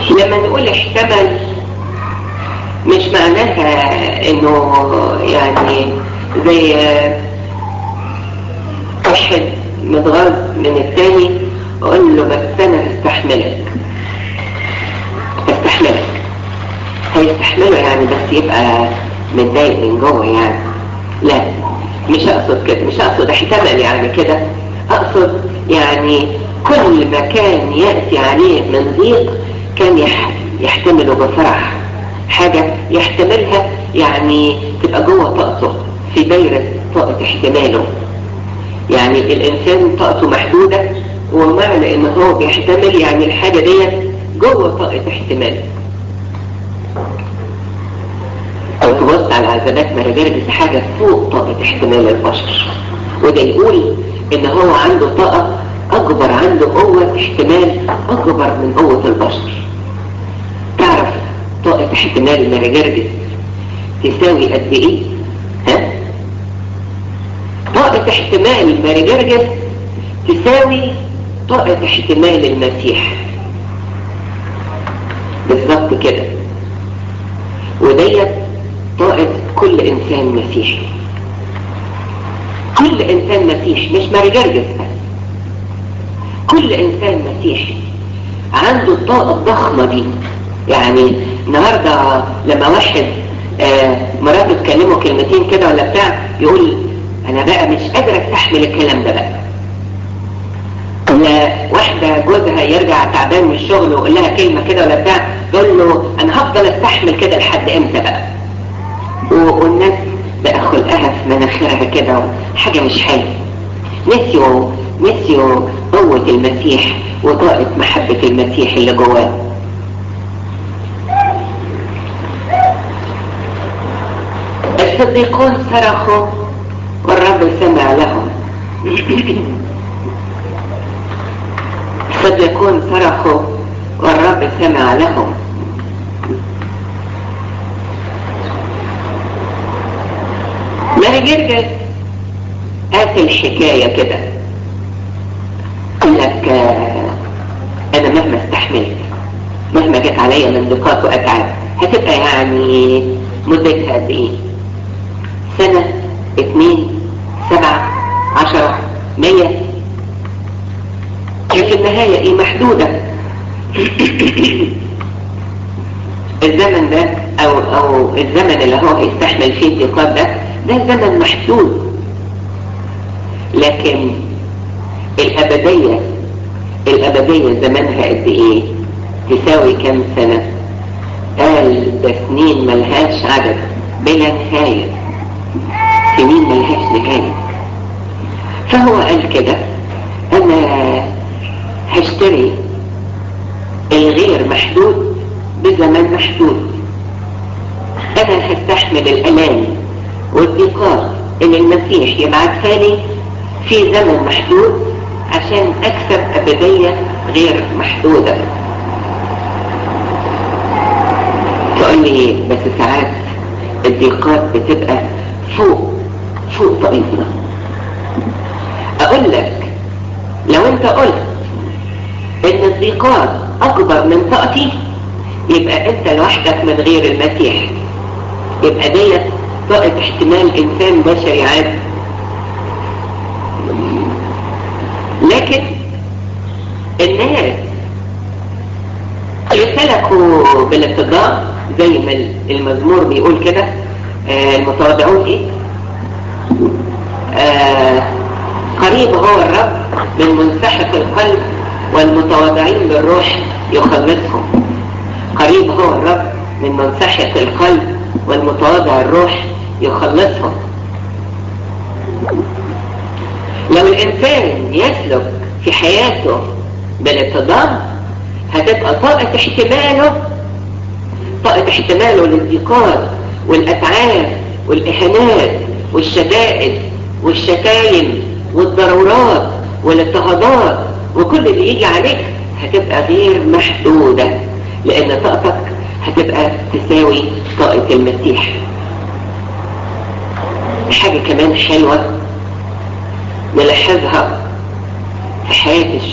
لما نقول احتمل مش معناها انه يعني زي واحد متغاظ من التاني اقول له بس انا هستحملك هستحملك هيستحمله يعني بس يبقى متضايق من جوه يعني لا مش اقصد كده مش اقصد احتمل يعني كده اقصد يعني كل ما كان يأتي عليه من ضيق كان يحتمله بفرح حاجة يحتملها يعني تبقى جوه طاقته في دايرة طاقة احتماله يعني الانسان طاقته محدودة ومعنى ان هو بيحتمل يعني الحاجة ديت جوه طاقة احتماله او تبص على عزبات مراجرجس حاجة فوق طاقة احتمال البشر وده يقول ان هو عنده طاقة اكبر عنده قوة احتمال اكبر من قوة البشر تعرف طاقة احتمال المراجرجس تساوي قد ايه ها طاقة احتمال المراجرجس تساوي طاقة احتمال المسيح بالظبط كده وديت طاقة كل إنسان مسيحي كل إنسان مسيحي مش مرجرجس بس كل إنسان مسيحي عنده الطاقة الضخمة دي يعني النهاردة لما واحد آه مراته تكلمه كلمتين كده ولا بتاع يقول أنا بقى مش قادر أستحمل الكلام ده بقى ولا واحدة جوزها يرجع تعبان من الشغل ويقول لها كلمة كده ولا بتاع تقول له أنا هفضل أستحمل كده لحد إمتى بقى والناس بقى خلقها في مناخيرها كده حاجة مش حلوة نسيوا نسيوا قوة المسيح وطاقة محبة المسيح اللي جواه الصديقون صرخوا والرب سمع لهم الصديقون صرخوا والرب سمع لهم ماري جرجس قاس الحكاية كده قال لك انا مهما استحملت مهما جت عليا من ضيقات واتعاب هتبقى يعني مدتها قد ايه سنة اتنين سبعة عشرة مية في النهاية ايه محدودة الزمن ده او او الزمن اللي هو هيستحمل فيه الضيقات ده ده زمن محدود لكن الأبدية الأبدية زمنها قد إيه تساوي كم سنة قال ده سنين ملهاش عدد بلا نهاية سنين ملهاش نهاية فهو قال كده أنا هشتري الغير محدود بزمن محدود أنا هستحمل الألام والضيقات اللي المسيح يبعتها لي في زمن محدود عشان اكسب ابدية غير محدودة تقول لي بس ساعات الضيقات بتبقى فوق فوق طاقتنا اقول لك لو انت قلت ان الضيقات اكبر من طاقتي يبقى انت لوحدك من غير المسيح يبقى ديت طاقة احتمال انسان بشري عادي لكن الناس يسلكوا بالاتجاه زي ما المزمور بيقول كده آه المتواضعون ايه آه قريب هو الرب من منسحق القلب والمتواضعين بالروح يخلصهم قريب هو الرب من منسحق القلب والمتواضع الروح يخلصهم لو الإنسان يسلك في حياته بالاتضام هتبقى طاقة احتماله طاقة احتماله للضيقات والأتعاب والإهانات والشدائد والشتايم والضرورات والاضطهادات وكل اللي يجي عليك هتبقى غير محدودة لأن طاقتك هتبقى تساوي طاقة المسيح حاجة كمان حلوة نلاحظها في حياة الشخص